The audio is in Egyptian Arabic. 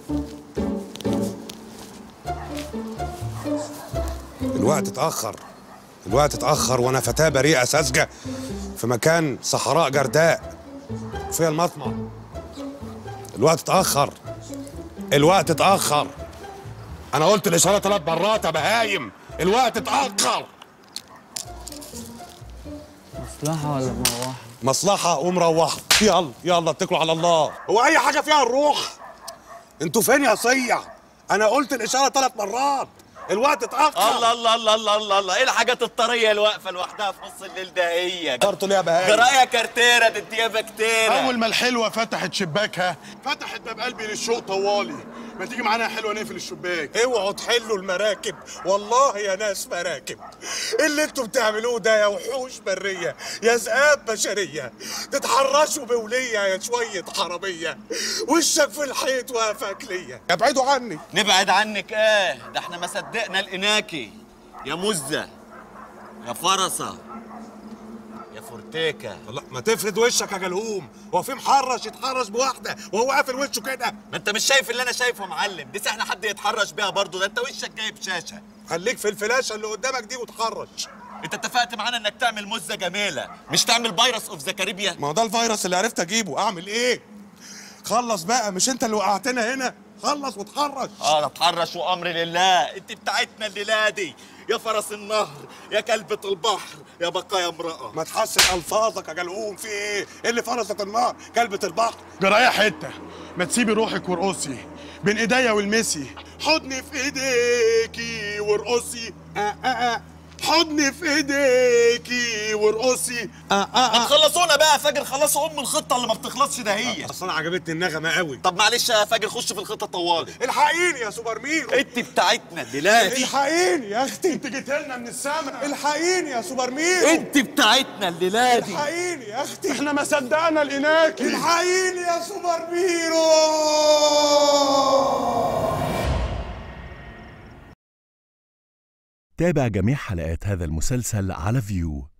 الوقت اتأخر الوقت اتأخر وأنا فتاة بريئة ساذجة في مكان صحراء جرداء فيها المطمع الوقت اتأخر الوقت اتأخر أنا قلت الإشارة ثلاث مرات يا بهايم الوقت اتأخر مصلحة ولا مروحة؟ مصلحة ومروحة يلا يلا اتكلوا على الله هو أي حاجة فيها الروح انتوا فين يا صيع أنا قلت الإشارة ثلاث مرات الوقت اتأخر الله الله الله الله الله الله ايه الحاجات الطريه اللي واقفه لوحدها في نص الليل ده هي برضه ليه يا بهايم جرايه كارتيره تديها بكتيره اول ما الحلوه فتحت شباكها فتحت باب قلبي للشوق طوالي ما تيجي معانا يا حلوه نقفل الشباك اوعوا تحلوا المراكب والله يا ناس مراكب اللي انتوا بتعملوه ده يا وحوش بريه يا ذئاب بشريه تتحرشوا بوليه يا شويه حراميه وشك في الحيط وقفك ليا ابعدوا عني نبعد عنك ايه ده احنا ما صدقنا لقيناكي يا مزه يا فرصه يا فورتيكا الله ما تفرد وشك يا جلهوم هو في محرش يتحرش بواحده وهو قافل وشه كده ما انت مش شايف اللي انا شايفه يا معلم دي سهله حد يتحرش بيها برضه ده انت وشك جايب شاشه خليك في الفلاشه اللي قدامك دي وتحرش انت اتفقت معانا انك تعمل مزه جميله مش تعمل فيروس اوف ذا كاريبيان ما هو ده الفيروس اللي عرفت اجيبه اعمل ايه خلص بقى مش انت اللي وقعتنا هنا خلص وتحرش اه اتحرش وامر لله انت بتاعتنا الليله دي يا فرس النهر يا كلبة البحر يا بقايا امرأة ما تحسن الفاظك يا جلهوم في ايه؟ إيه اللي فرست النار؟ كلبة البحر جرايه حته ما تسيبي روحك وارقصي بين ايديا والمسي حضني في ايديكي وارقصي آه آه آه. حضني في ايديكي وارقصي آه آه ما آه. تخلصونا بقى يا فاجر خلصوا ام الخطة اللي ما بتخلصش ده هي اصل انا عجبتني النغمه قوي طب معلش يا فاجر خش في الخطة طوالي الحقيني يا سوبر ميرو انت بتاعتنا الليلة دي الحقيني يا اختي انت جيت لنا من السما الحقيني يا سوبر ميرو انت بتاعتنا الليلة دي الحقيني يا اختي احنا ما صدقنا لقيناكي الحقيني يا سوبر ميرو تابع جميع حلقات هذا المسلسل على فيو